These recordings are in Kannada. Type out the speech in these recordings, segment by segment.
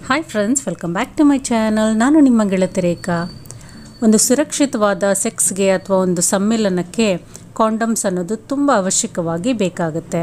hi friends welcome back to my channel ನಾನು ನಿಮ್ಮ ಗೆಳತಿ ರೇಖಾ ಒಂದು ಸುರಕ್ಷಿತವಾದ ಸೆಕ್ಸ್ಗೆ ಅಥವಾ ಒಂದು ಸಮ್ಮಿಲನಕ್ಕೆ ಕಾಂಡಮ್ಸ್ ಅನ್ನೋದು ತುಂಬ ಅವಶ್ಯಕವಾಗಿ ಬೇಕಾಗುತ್ತೆ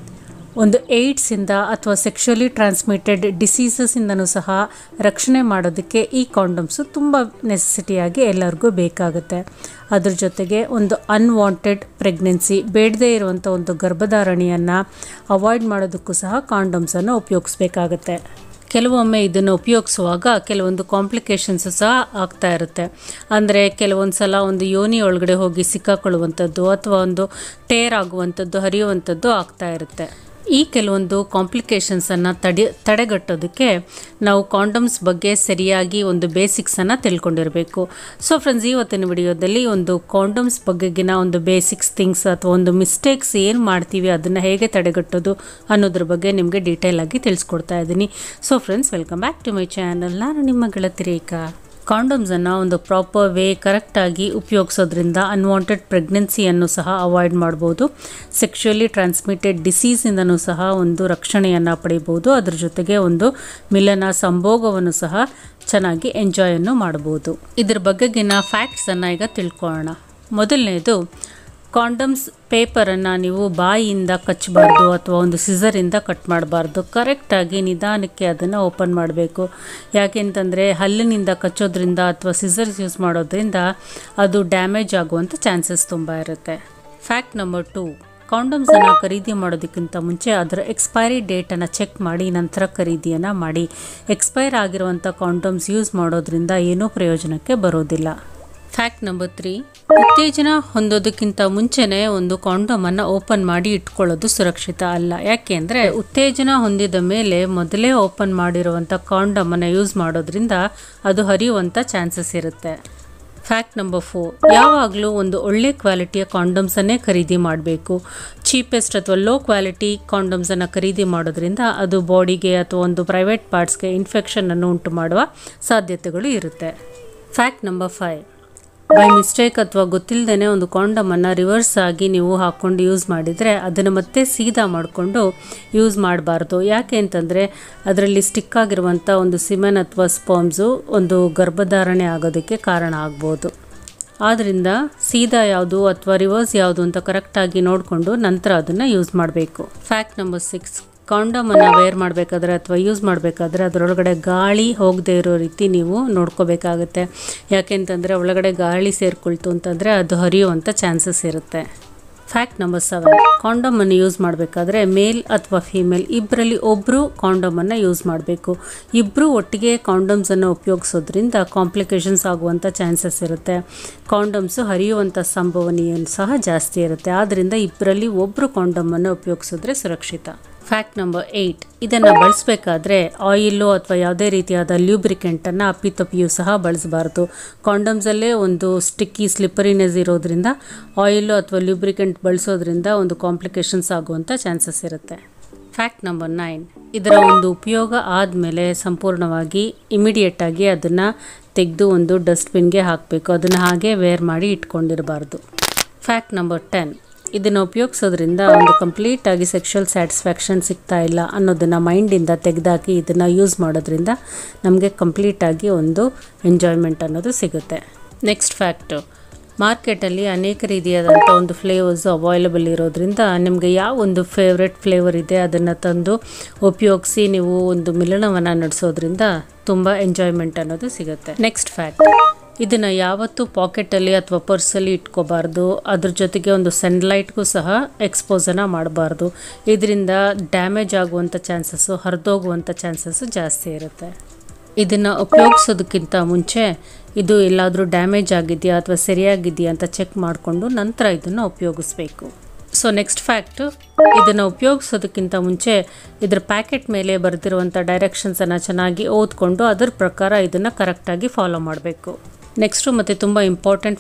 ಒಂದು ಏಡ್ಸಿಂದ ಅಥವಾ ಸೆಕ್ಷುಯಲಿ ಟ್ರಾನ್ಸ್ಮಿಟೆಡ್ ಡಿಸೀಸಸ್ಸಿಂದನೂ ಸಹ ರಕ್ಷಣೆ ಮಾಡೋದಕ್ಕೆ ಈ ಕಾಂಡಮ್ಸು ತುಂಬ ನೆಸೆಸಿಟಿಯಾಗಿ ಎಲ್ಲರಿಗೂ ಬೇಕಾಗುತ್ತೆ ಅದ್ರ ಜೊತೆಗೆ ಒಂದು ಅನ್ವಾಂಟೆಡ್ ಪ್ರೆಗ್ನೆನ್ಸಿ ಬೇಡದೇ ಇರುವಂಥ ಒಂದು ಗರ್ಭಧಾರಣೆಯನ್ನು ಅವಾಯ್ಡ್ ಮಾಡೋದಕ್ಕೂ ಸಹ ಕಾಂಡಮ್ಸನ್ನು ಉಪಯೋಗಿಸ್ಬೇಕಾಗತ್ತೆ ಕೆಲವೊಮ್ಮೆ ಇದನ್ನು ಉಪಯೋಗಿಸುವಾಗ ಕೆಲವೊಂದು ಕಾಂಪ್ಲಿಕೇಶನ್ಸ್ ಸಹ ಆಗ್ತಾ ಇರುತ್ತೆ ಅಂದರೆ ಕೆಲವೊಂದು ಸಲ ಒಂದು ಯೋನಿ ಒಳಗಡೆ ಹೋಗಿ ಸಿಕ್ಕಾಕೊಳ್ಳುವಂಥದ್ದು ಅಥವಾ ಒಂದು ಟೇರ್ ಆಗುವಂಥದ್ದು ಹರಿಯುವಂಥದ್ದು ಆಗ್ತಾ ಇರುತ್ತೆ ಈ ಕೆಲವೊಂದು ಕಾಂಪ್ಲಿಕೇಶನ್ಸನ್ನು ತಡೆ ತಡೆಗಟ್ಟೋದಕ್ಕೆ ನಾವು ಕಾಂಡಮ್ಸ್ ಬಗ್ಗೆ ಸರಿಯಾಗಿ ಒಂದು ಬೇಸಿಕ್ಸನ್ನು ತಿಳ್ಕೊಂಡಿರಬೇಕು ಸೊ ಫ್ರೆಂಡ್ಸ್ ಇವತ್ತಿನ ವಿಡಿಯೋದಲ್ಲಿ ಒಂದು ಕಾಂಡಮ್ಸ್ ಬಗ್ಗೆಗಿನ ಒಂದು ಬೇಸಿಕ್ಸ್ ಥಿಂಗ್ಸ್ ಅಥವಾ ಒಂದು ಮಿಸ್ಟೇಕ್ಸ್ ಏನು ಮಾಡ್ತೀವಿ ಅದನ್ನು ಹೇಗೆ ತಡೆಗಟ್ಟೋದು ಅನ್ನೋದ್ರ ಬಗ್ಗೆ ನಿಮಗೆ ಡೀಟೇಲ್ ಆಗಿ ತಿಳಿಸ್ಕೊಡ್ತಾ ಇದ್ದೀನಿ so friends welcome back to my channel ನಾನು ನಿಮ್ಮ ಗೆಳತಿ ರೇಖಾ ಕಾಂಡಮ್ಸನ್ನು ಒಂದು ಪ್ರಾಪರ್ ವೇ ಕರೆಕ್ಟಾಗಿ ಉಪಯೋಗಿಸೋದ್ರಿಂದ ಅನ್ವಾಂಟೆಡ್ ಪ್ರೆಗ್ನೆನ್ಸಿಯನ್ನು ಸಹ ಅವಾಯ್ಡ್ ಮಾಡ್ಬೋದು ಸೆಕ್ಷುಯಲಿ ಟ್ರಾನ್ಸ್ಮಿಟೆಡ್ ಡಿಸೀಸಿಂದನೂ ಸಹ ಒಂದು ರಕ್ಷಣೆಯನ್ನು ಪಡಿಬೋದು ಅದ್ರ ಜೊತೆಗೆ ಒಂದು ಮಿಲನ ಸಂಭೋಗವನ್ನು ಸಹ ಚೆನ್ನಾಗಿ ಎಂಜಾಯನ್ನು ಮಾಡ್ಬೋದು ಇದ್ರ ಬಗೆಗಿನ ಫ್ಯಾಕ್ಟ್ಸನ್ನು ಈಗ ತಿಳ್ಕೊಳ್ಳೋಣ ಮೊದಲನೇದು ಕಾಂಡಮ್ಸ್ ಪೇಪರನ್ನು ನೀವು ಬಾಯಿಯಿಂದ ಕಚ್ಚಬಾರ್ದು ಅಥವಾ ಒಂದು ಸಿಸರಿಂದ ಕಟ್ ಮಾಡಬಾರ್ದು ಕರೆಕ್ಟಾಗಿ ನಿಧಾನಕ್ಕೆ ಅದನ್ನು ಓಪನ್ ಮಾಡಬೇಕು ಯಾಕೆಂತಂದರೆ ಹಲ್ಲಿನಿಂದ ಕಚ್ಚೋದ್ರಿಂದ ಅಥವಾ ಸಿಸರ್ಸ್ ಯೂಸ್ ಮಾಡೋದ್ರಿಂದ ಅದು ಡ್ಯಾಮೇಜ್ ಆಗುವಂಥ ಚಾನ್ಸಸ್ ತುಂಬ ಇರುತ್ತೆ ಫ್ಯಾಕ್ಟ್ ನಂಬರ್ ಟು ಕಾಂಡಮ್ಸನ್ನು ಖರೀದಿ ಮಾಡೋದಕ್ಕಿಂತ ಮುಂಚೆ ಅದರ ಎಕ್ಸ್ಪೈರಿ ಡೇಟನ್ನು ಚೆಕ್ ಮಾಡಿ ನಂತರ ಖರೀದಿಯನ್ನು ಮಾಡಿ ಎಕ್ಸ್ಪೈರ್ ಆಗಿರುವಂಥ ಕಾಂಡಮ್ಸ್ ಯೂಸ್ ಮಾಡೋದ್ರಿಂದ ಏನೂ ಪ್ರಯೋಜನಕ್ಕೆ ಬರೋದಿಲ್ಲ ಫ್ಯಾಕ್ಟ್ ನಂಬರ್ ತ್ರೀ ಉತ್ತೇಜನ ಹೊಂದೋದಕ್ಕಿಂತ ಮುಂಚೆನೇ ಒಂದು ಕಾಂಡಮನ್ನು ಓಪನ್ ಮಾಡಿ ಇಟ್ಕೊಳ್ಳೋದು ಸುರಕ್ಷಿತ ಅಲ್ಲ ಯಾಕೆ ಅಂದರೆ ಉತ್ತೇಜನ ಹೊಂದಿದ ಮೇಲೆ ಮೊದಲೇ ಓಪನ್ ಮಾಡಿರುವಂಥ ಕಾಂಡಮನ್ನು ಯೂಸ್ ಮಾಡೋದ್ರಿಂದ ಅದು ಹರಿಯುವಂಥ ಚಾನ್ಸಸ್ ಇರುತ್ತೆ ಫ್ಯಾಕ್ಟ್ ನಂಬರ್ ಫೋರ್ ಯಾವಾಗಲೂ ಒಂದು ಒಳ್ಳೆ ಕ್ವಾಲಿಟಿಯ ಕಾಂಡಮ್ಸನ್ನೇ ಖರೀದಿ ಮಾಡಬೇಕು ಚೀಪೆಸ್ಟ್ ಅಥವಾ ಲೋ ಕ್ವಾಲಿಟಿ ಕಾಂಡಮ್ಸನ್ನು ಖರೀದಿ ಮಾಡೋದ್ರಿಂದ ಅದು ಬಾಡಿಗೆ ಅಥವಾ ಒಂದು ಪ್ರೈವೇಟ್ ಪಾರ್ಟ್ಸ್ಗೆ ಇನ್ಫೆಕ್ಷನನ್ನು ಉಂಟು ಮಾಡುವ ಸಾಧ್ಯತೆಗಳು ಇರುತ್ತೆ fact number five by mistake ಅಥವಾ ಗೊತ್ತಿಲ್ಲದೇ ಒಂದು ಕಾಂಡಮನ್ನು ರಿವರ್ಸ್ ಆಗಿ ನೀವು ಹಾಕ್ಕೊಂಡು ಯೂಸ್ ಮಾಡಿದರೆ ಅದನ್ನು ಮತ್ತೆ ಸೀದಾ ಮಾಡಿಕೊಂಡು ಯೂಸ್ ಮಾಡಬಾರ್ದು ಯಾಕೆ ಅಂತಂದರೆ ಅದರಲ್ಲಿ ಸ್ಟಿಕ್ ಆಗಿರುವಂಥ ಒಂದು ಸಿಮೆನ್ ಅಥವಾ ಸ್ಪರ್ಮ್ಸು ಒಂದು ಗರ್ಭಧಾರಣೆ ಆಗೋದಕ್ಕೆ ಕಾರಣ ಆಗ್ಬೋದು ಆದ್ದರಿಂದ ಸೀದಾ ಯಾವುದು ಅಥವಾ ರಿವರ್ಸ್ ಯಾವುದು ಅಂತ ಕರೆಕ್ಟಾಗಿ ನೋಡಿಕೊಂಡು ನಂತರ ಅದನ್ನು ಯೂಸ್ ಮಾಡಬೇಕು ಫ್ಯಾಕ್ಟ್ ನಂಬರ್ ಸಿಕ್ಸ್ ಕಾಂಡಮನ್ನು ವೇರ್ ಮಾಡಬೇಕಾದ್ರೆ ಅಥವಾ ಯೂಸ್ ಮಾಡಬೇಕಾದ್ರೆ ಅದರೊಳಗಡೆ ಗಾಳಿ ಹೋಗದೇ ಇರೋ ರೀತಿ ನೀವು ನೋಡ್ಕೋಬೇಕಾಗುತ್ತೆ ಯಾಕೆಂತಂದರೆ ಒಳಗಡೆ ಗಾಳಿ ಸೇರಿಕೊಳ್ತು ಅಂತಂದರೆ ಅದು ಹರಿಯುವಂಥ ಚಾನ್ಸಸ್ ಇರುತ್ತೆ ಫ್ಯಾಕ್ಟ್ ನಂಬರ್ ಸೆವೆನ್ ಕಾಂಡಮನ್ನು ಯೂಸ್ ಮಾಡಬೇಕಾದ್ರೆ ಮೇಲ್ ಅಥವಾ ಫೀಮೇಲ್ ಇಬ್ಬರಲ್ಲಿ ಒಬ್ಬರು ಕಾಂಡಮನ್ನು ಯೂಸ್ ಮಾಡಬೇಕು ಇಬ್ಬರು ಒಟ್ಟಿಗೆ ಕಾಂಡಮ್ಸನ್ನು ಉಪಯೋಗಿಸೋದ್ರಿಂದ ಕಾಂಪ್ಲಿಕೇಶನ್ಸ್ ಆಗುವಂಥ ಚಾನ್ಸಸ್ ಇರುತ್ತೆ ಕಾಂಡಮ್ಸು ಹರಿಯುವಂಥ ಸಂಭವನೀಯ ಸಹ ಜಾಸ್ತಿ ಇರುತ್ತೆ ಆದ್ದರಿಂದ ಇಬ್ಬರಲ್ಲಿ ಒಬ್ಬರು ಕಾಂಡಮನ್ನು ಉಪಯೋಗಿಸಿದ್ರೆ ಸುರಕ್ಷಿತ ಫ್ಯಾಕ್ಟ್ ನಂಬರ್ ಏಯ್ಟ್ ಇದನ್ನು ಬಳಸಬೇಕಾದ್ರೆ ಆಯಿಲು ಅಥವಾ ಯಾವುದೇ ರೀತಿಯಾದ ಲ್ಯೂಬ್ರಿಕೆಂಟನ್ನು ಅಪ್ಪಿತಪ್ಪಿಯೂ ಸಹ ಬಳಸಬಾರ್ದು ಕಾಂಡಮ್ಸಲ್ಲೇ ಒಂದು ಸ್ಟಿಕ್ಕಿ ಸ್ಲಿಪ್ಪರಿನೆಸ್ ಇರೋದ್ರಿಂದ ಆಯಿಲು ಅಥವಾ ಲ್ಯೂಬ್ರಿಕೆಂಟ್ ಬಳಸೋದ್ರಿಂದ ಒಂದು ಕಾಂಪ್ಲಿಕೇಶನ್ಸ್ ಆಗುವಂಥ ಚಾನ್ಸಸ್ ಇರುತ್ತೆ ಫ್ಯಾಕ್ಟ್ ನಂಬರ್ ನೈನ್ ಇದರ ಒಂದು ಉಪಯೋಗ ಆದಮೇಲೆ ಸಂಪೂರ್ಣವಾಗಿ ಇಮಿಡಿಯೇಟಾಗಿ ಅದನ್ನು ತೆಗೆದು ಒಂದು ಡಸ್ಟ್ಬಿನ್ಗೆ ಹಾಕಬೇಕು ಅದನ್ನು ಹಾಗೆ ವೇರ್ ಮಾಡಿ ಇಟ್ಕೊಂಡಿರಬಾರ್ದು ಫ್ಯಾಕ್ಟ್ ನಂಬರ್ ಟೆನ್ ಇದನ್ನು ಉಪಯೋಗಿಸೋದ್ರಿಂದ ಒಂದು ಕಂಪ್ಲೀಟಾಗಿ ಸೆಕ್ಷುವಲ್ ಸ್ಯಾಟಿಸ್ಫ್ಯಾಕ್ಷನ್ ಸಿಗ್ತಾ ಇಲ್ಲ ಅನ್ನೋದನ್ನು ಮೈಂಡಿಂದ ತೆಗೆದಾಕಿ ಇದನ್ನು ಯೂಸ್ ಮಾಡೋದ್ರಿಂದ ನಮಗೆ ಕಂಪ್ಲೀಟಾಗಿ ಒಂದು ಎಂಜಾಯ್ಮೆಂಟ್ ಅನ್ನೋದು ಸಿಗುತ್ತೆ ನೆಕ್ಸ್ಟ್ ಫ್ಯಾಕ್ಟು ಮಾರ್ಕೆಟಲ್ಲಿ ಅನೇಕ ರೀತಿಯಾದಂಥ ಒಂದು ಫ್ಲೇವರ್ಸು ಅವೈಲಬಲ್ ಇರೋದ್ರಿಂದ ನಿಮಗೆ ಯಾವ ಒಂದು ಫೇವ್ರೆಟ್ ಫ್ಲೇವರ್ ಇದೆ ಅದನ್ನು ತಂದು ಉಪಯೋಗಿಸಿ ನೀವು ಒಂದು ಮಿಲನವನ್ನು ನಡೆಸೋದ್ರಿಂದ ತುಂಬ ಎಂಜಾಯ್ಮೆಂಟ್ ಅನ್ನೋದು ಸಿಗುತ್ತೆ ನೆಕ್ಸ್ಟ್ ಫ್ಯಾಕ್ಟ್ ಇದನ್ನು ಯಾವತ್ತೂ ಪಾಕೆಟಲ್ಲಿ ಅಥವಾ ಪರ್ಸಲ್ಲಿ ಇಟ್ಕೋಬಾರ್ದು ಅದ್ರ ಜೊತೆಗೆ ಒಂದು ಸನ್ಲೈಟ್ಗೂ ಸಹ ಎಕ್ಸ್ಪೋಸನ್ನು ಮಾಡಬಾರ್ದು ಇದರಿಂದ ಡ್ಯಾಮೇಜ್ ಆಗುವಂಥ ಚಾನ್ಸಸ್ಸು ಹರಿದೋಗುವಂಥ ಚಾನ್ಸಸ್ಸು ಜಾಸ್ತಿ ಇರುತ್ತೆ ಇದನ್ನು ಉಪಯೋಗಿಸೋದಕ್ಕಿಂತ ಮುಂಚೆ ಇದು ಎಲ್ಲಾದರೂ ಡ್ಯಾಮೇಜ್ ಆಗಿದೆಯಾ ಅಥವಾ ಸರಿಯಾಗಿದೆಯಾ ಅಂತ ಚೆಕ್ ಮಾಡಿಕೊಂಡು ನಂತರ ಇದನ್ನು ಉಪಯೋಗಿಸ್ಬೇಕು ಸೊ ನೆಕ್ಸ್ಟ್ ಫ್ಯಾಕ್ಟು ಇದನ್ನು ಉಪಯೋಗಿಸೋದಕ್ಕಿಂತ ಮುಂಚೆ ಇದರ ಪ್ಯಾಕೆಟ್ ಮೇಲೆ ಬರೆದಿರುವಂಥ ಡೈರೆಕ್ಷನ್ಸನ್ನು ಚೆನ್ನಾಗಿ ಓದ್ಕೊಂಡು ಅದರ ಪ್ರಕಾರ ಇದನ್ನು ಕರೆಕ್ಟಾಗಿ ಫಾಲೋ ಮಾಡಬೇಕು ನೆಕ್ಸ್ಟು ಮತ್ತು ತುಂಬ ಇಂಪಾರ್ಟೆಂಟ್ ಫ್ಯಾಕ್ಟ್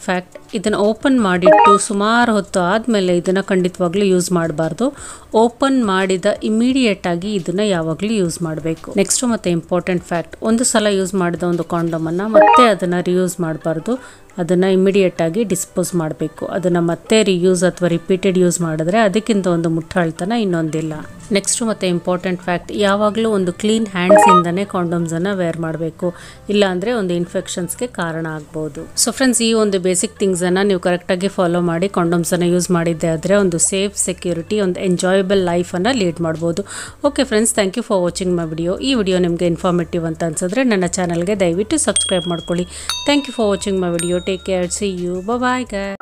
ಇದನ್ನು ಓಪನ್ ಮಾಡಿಟ್ಟು ಸುಮಾರು ಹೊತ್ತು ಆದಮೇಲೆ ಇದನ್ನು ಖಂಡಿತವಾಗ್ಲೂ ಯೂಸ್ ಮಾಡಬಾರ್ದು ಓಪನ್ ಮಾಡಿದ ಇಮಿಡಿಯೇಟ್ ಆಗಿ ಇದನ್ನು ಯಾವಾಗಲೂ ಯೂಸ್ ಮಾಡಬೇಕು ನೆಕ್ಸ್ಟ್ ಮತ್ತೆ ಇಂಪಾರ್ಟೆಂಟ್ ಫ್ಯಾಕ್ಟ್ ಒಂದು ಸಲ ಯೂಸ್ ಮಾಡಿದ ಒಂದು ಕಾಂಡಮನ್ನು ಮತ್ತೆ ಅದನ್ನು ರಿಯೂಸ್ ಮಾಡಬಾರ್ದು ಅದನ್ನು ಇಮಿಡಿಯೇಟ್ ಆಗಿ ಡಿಸ್ಪೋಸ್ ಮಾಡಬೇಕು ಅದನ್ನು ಮತ್ತೆ ರಿಯೂಸ್ ಅಥವಾ ರಿಪೀಟೆಡ್ ಯೂಸ್ ಮಾಡಿದ್ರೆ ಅದಕ್ಕಿಂತ ಒಂದು ಮುಟ್ಟಾಳ್ತನ ಇನ್ನೊಂದಿಲ್ಲ ನೆಕ್ಸ್ಟ್ ಮತ್ತೆ ಇಂಪಾರ್ಟೆಂಟ್ ಫ್ಯಾಕ್ಟ್ ಯಾವಾಗಲೂ ಒಂದು ಕ್ಲೀನ್ ಹ್ಯಾಂಡ್ಸಿಂದನೇ ಕಾಂಡಮ್ಸನ್ನು ವೇರ್ ಮಾಡಬೇಕು ಇಲ್ಲಾಂದರೆ ಒಂದು ಇನ್ಫೆಕ್ಷನ್ಸ್ಗೆ ಕಾರಣ ಆಗ್ಬೋದು ಸೊ ಫ್ರೆಂಡ್ಸ್ ಈ ಒಂದು ಬೇಸಿಕ್ ಥಿಂಗ್ಸನ್ನು ನೀವು ಕರೆಕ್ಟಾಗಿ ಫಾಲೋ ಮಾಡಿ ಕಾಂಡಮ್ಸನ್ನು ಯೂಸ್ ಮಾಡಿದ್ದೆ ಆದರೆ ಒಂದು ಸೇಫ್ ಸೆಕ್ಯೂರಿಟಿ ಒಂದು ಎಂಜಾಯಬಲ್ ಲೈಫನ್ನು ಲೀಡ್ ಮಾಡ್ಬೋದು okay friends thank you for watching my video ಈ ವಿಡಿಯೋ ನಿಮಗೆ ಇನ್ಫಾರ್ಮೇಟಿವ್ ಅಂತ ಅನ್ಸಿದ್ರೆ ನನ್ನ ಚಾನಲ್ಗೆ ದಯವಿಟ್ಟು ಸಬ್ಸ್ಕ್ರೈಬ್ ಮಾಡ್ಕೊಳ್ಳಿ thank you for watching my video take care see you bye ಗಾಯ್